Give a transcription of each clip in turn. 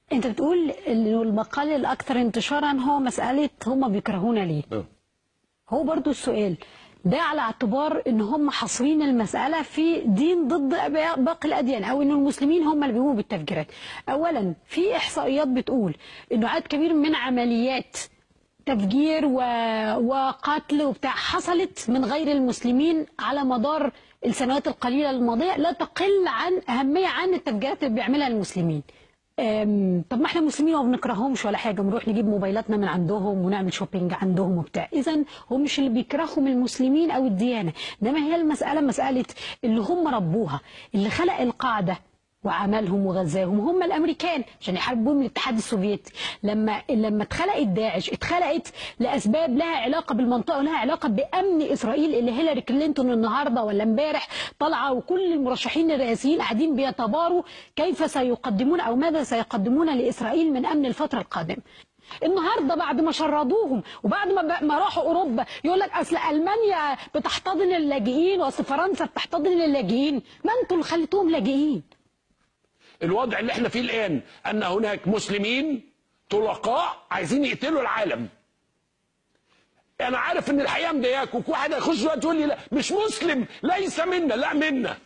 انت بتقول انه المقال الاكثر انتشارا هو مساله هم بيكرهونا ليه هو برضو السؤال ده على اعتبار ان هم حاصرين المساله في دين ضد باقي الاديان او ان المسلمين هم اللي بيقوموا بالتفجيرات اولا في احصائيات بتقول انه عدد كبير من عمليات تفجير و... وقتل وبتاع حصلت من غير المسلمين على مدار السنوات القليله الماضيه لا تقل عن اهميه عن التفجيرات اللي بيعملها المسلمين أم، طب ما احنا مسلمين وما بنكرههمش ولا حاجه بنروح نجيب موبايلاتنا من عندهم ونعمل شوبينج عندهم وبتاع اذا هم مش اللي بيكرههم المسلمين او الديانه انما هي المساله مساله اللي هم ربوها اللي خلق القاعده وعملهم وغزاهم هم الامريكان عشان يحاربوا بهم الاتحاد السوفيتي لما لما اتخلقت داعش اتخلقت لاسباب لها علاقه بالمنطقه ولها علاقه بامن اسرائيل اللي هيلاري كلينتون النهارده ولا امبارح طالعه وكل المرشحين الرئاسيين قاعدين بيتباروا كيف سيقدمون او ماذا سيقدمون لاسرائيل من امن الفتره القادمه النهارده بعد ما شردوهم وبعد ما ما راحوا اوروبا يقول لك اصل المانيا بتحتضن اللاجئين واصل فرنسا بتحتضن اللاجئين ما انتوا اللي خليتوهم لاجئين الوضع اللي احنا فيه الان ان هناك مسلمين طلقاء عايزين يقتلوا العالم انا عارف ان الحقيقه مضايقاك وواحد هيخش دلوقتي يقول لي لا مش مسلم ليس منا لا منا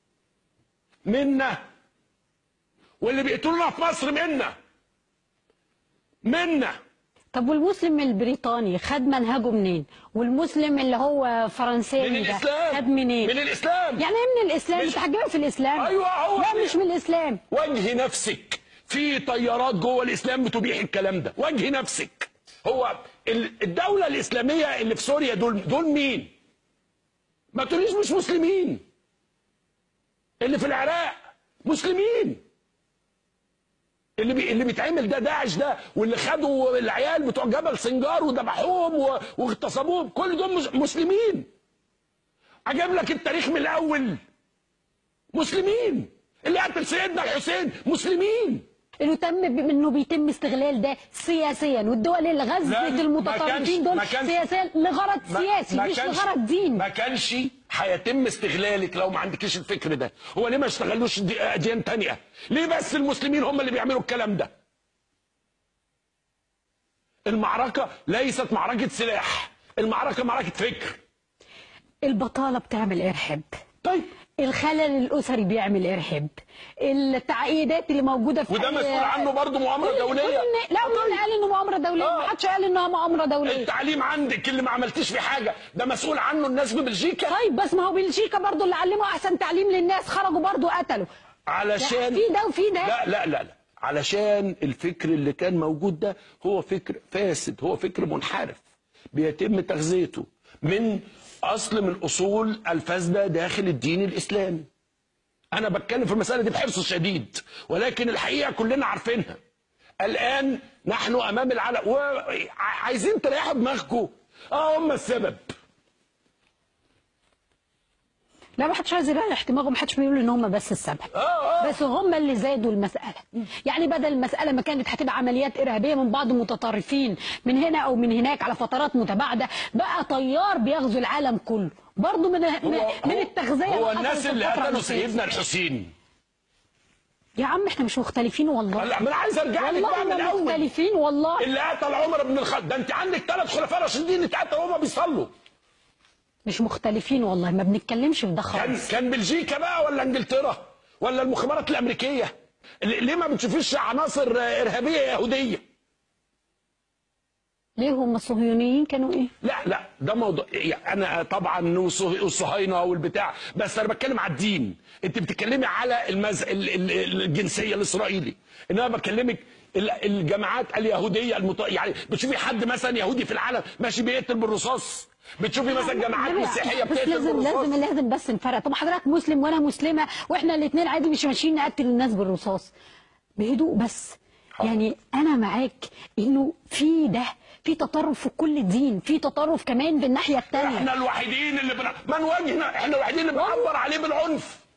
منا واللي بيقتلونا في مصر منا منا طب والمسلم البريطاني خد منهجه منين؟ والمسلم اللي هو فرنساوي من ده الإسلام. خد منين؟ من الإسلام. يعني ايه من الاسلام؟ مش- مش في الاسلام أيوة، هو لا دي. مش من الاسلام وجه نفسك في طيارات جوه الاسلام بتبيح الكلام ده وجه نفسك هو ال- الدوله الاسلاميه اللي في سوريا دول دول مين ما تقوليش مش مسلمين اللي في العراق مسلمين اللي بي... اللي بيتعمل ده داعش ده واللي خدوا العيال بتوع جبل سنجار وذبحوهم و... واغتصبوهم كل دول مس... مسلمين اجيب لك التاريخ من الاول مسلمين اللي قتل سيدنا الحسين مسلمين انه تم ب- انه بيتم استغلال ده سياسيا والدول اللي لا، غزت ما كانش- المتطرفين دول ما كانش- سياسيا لغرض سياسي ما مش كانش- لغرض دين ما كانش هيتم استغلالك لو ما عندكيش الفكر ده هو ليه ما اشتغلوش دي- اديان تانية ليه بس المسلمين هم اللي بيعملوا الكلام ده المعركة ليست معركة سلاح المعركة معركة فكر البطاله بتعمل ارهاب طيب الخلل الاسري بيعمل ارهاب التعقيدات اللي موجوده في وده أي- مسؤول عنه برضه مؤامرة كل- دولية كل- لا مين قال انه مؤامره دوليه آه. ما حدش قال انها مؤامره دوليه التعليم عندك اللي ما عملتيش فيه حاجة ده مسؤول عنه الناس في بلجيكا طيب بس ما هو بلجيكا برضو اللي علموا احسن تعليم للناس خرجوا برضو قتلوا علشان لا، في ده وفي ده. لا لا لا لا علشان الفكر اللي كان موجود ده هو فكر فاسد هو فكر منحرف بيتم تغذيته من اصل من اصول الفاسده داخل الدين الاسلامي انا بتكلم في المساله دي بحرص شديد ولكن الحقيقه كلنا عارفينها الان نحن امام العالم وعايزين تريحوا دماغكم اه هم السبب لا ما حدش عايز يريح دماغه ما حدش بيقول ان هم بس السبب آه، آه. بس هم اللي زادوا المساله يعني بدل المساله ما كانت هتبقى عمليات ارهابيه من بعض المتطرفين من هنا او من هناك على فترات متباعده بقى طيار بيغزو العالم كله برضه من من, من التغذيه هو اللي الناس حصلت اللي الفترة قتلوا الأخيرة. سيدنا الحسين يا عم احنا مش مختلفين والله لا ما انا عايز ارجع لك والله بقى من ما الاول مختلفين والله اللي قتل عمر بن الخطاب ده انت عندك ثلاث خلفاء راشدين اتقتلوا وهم بيصلوا مش مختلفين والله ما بنتكلمش في ده كان خالص كان بلجيكا بقى ولا انجلترا ولا المخابرات الامريكيه ل- ليه ما بتشوفيش عناصر آه، ارهابيه يهوديه ليه هم الصهيونيين كانوا ايه لا لا ده موضوع يعني انا طبعا والصه- والصهاينه والبتاع بس انا بتكلم على الدين انت بتتكلمي على المز... ال- ال- الجنسيه الاسرائيلي انما بكلمك ال- الجماعات اليهوديه المت... يعني بتشوفي حد مثلا يهودي في العالم ماشي بيقتل بالرصاص بتشوفي مثلا جماعات لا، مسيحيه بس بتقتل لازم لازم بالرصاص لازم بس نفرق طب حضرتك مسلم وانا مسلمه واحنا الاثنين عادي مش ماشيين نقتل الناس بالرصاص بهدوء بس يعني انا معاك انه في ده في تطرف في كل الدين في تطرف كمان بالناحيه الثانيه احنا الوحيدين اللي بن... من وجهنا احنا الوحيدين اللي بنعبر عليه بالعنف